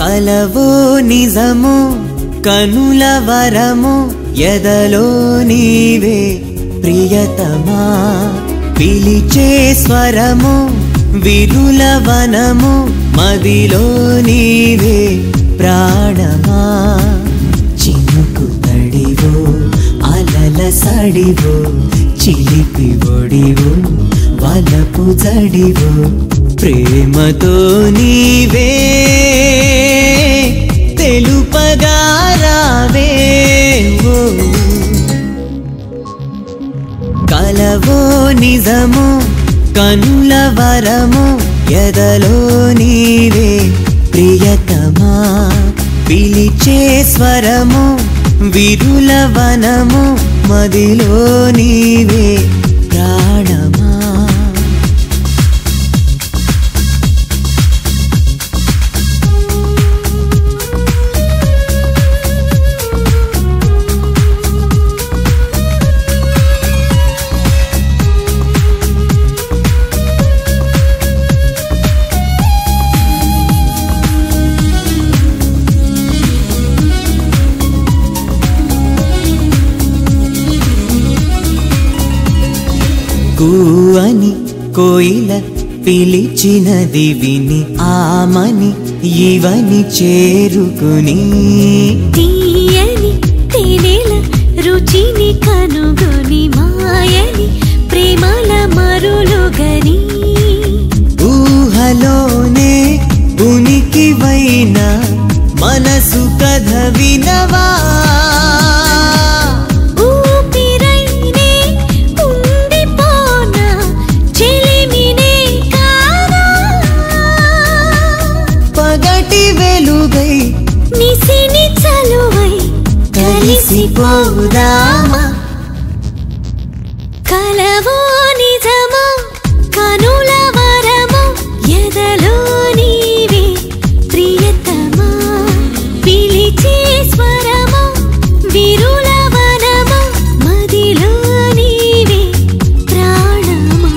కలవో నిజము కనుల వరము ఎదలో నీవే ప్రియతమా పిలిచే స్వరము విరుల వనము మదిలో నీవే ప్రాణమా చినుకు తడివో అలల సడివో చిలిపి ఒడివో వలపు జడివో ప్రేమతో నీవే తెలుపగా రావే ఓ. కలవో నిజము కనుల వరము ఎదలో నీవే ప్రియతమా పిలిచే స్వరము విరుల వనము మదిలో నీవే ప్రాణమా కూ అని కోయిల పిలిచినది విని ఆమని ఇవని చేరుకుని తీయని తేనెల రుచిని కనుగొని మాయని ప్రేమల మరులుగని ఊహలోనే ఉనికి వైన మనసు కథ వినవా ఊపిరైనే ఉండిపోన చెలిమినే కానా పగటి వెలుగై నిసిని చలువై కలిసిపోదామా కలవో నిజమో కనుల వరమో ఎదలో నీవే ప్రియతమా పిలిచే స్వరమో విరుల వనమో మదిలో నీవే ప్రాణమా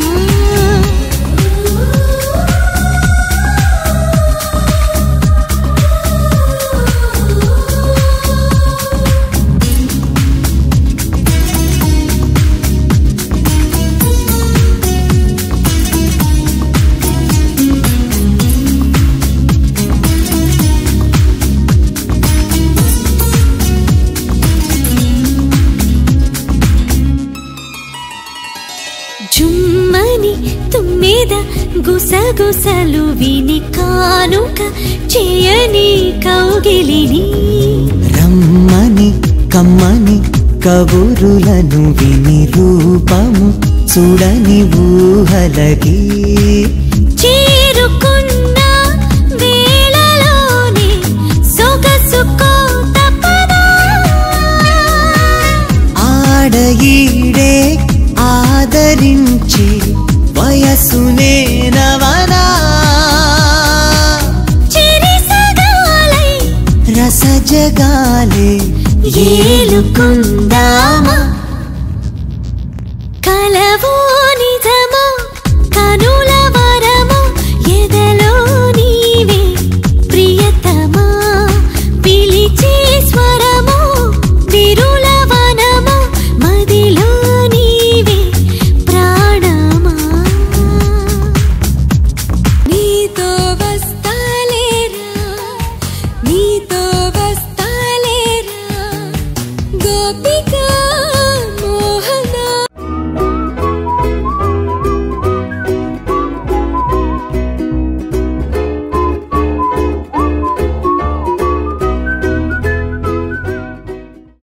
జుమ్మని తుమ్మెద గుసగుసలు విని కానుక చేయని కౌగిలిని రమ్మని కమ్మని కబురులను విని రూపము చూడని ఊహలకి చేరుకున్న వేళలోనే సొగసుకో తపనా ఆడఈడే ఆదరించి వయసునే నవనా చెరిసగాలై రసజగాలే ఏలుకుందామా కలవో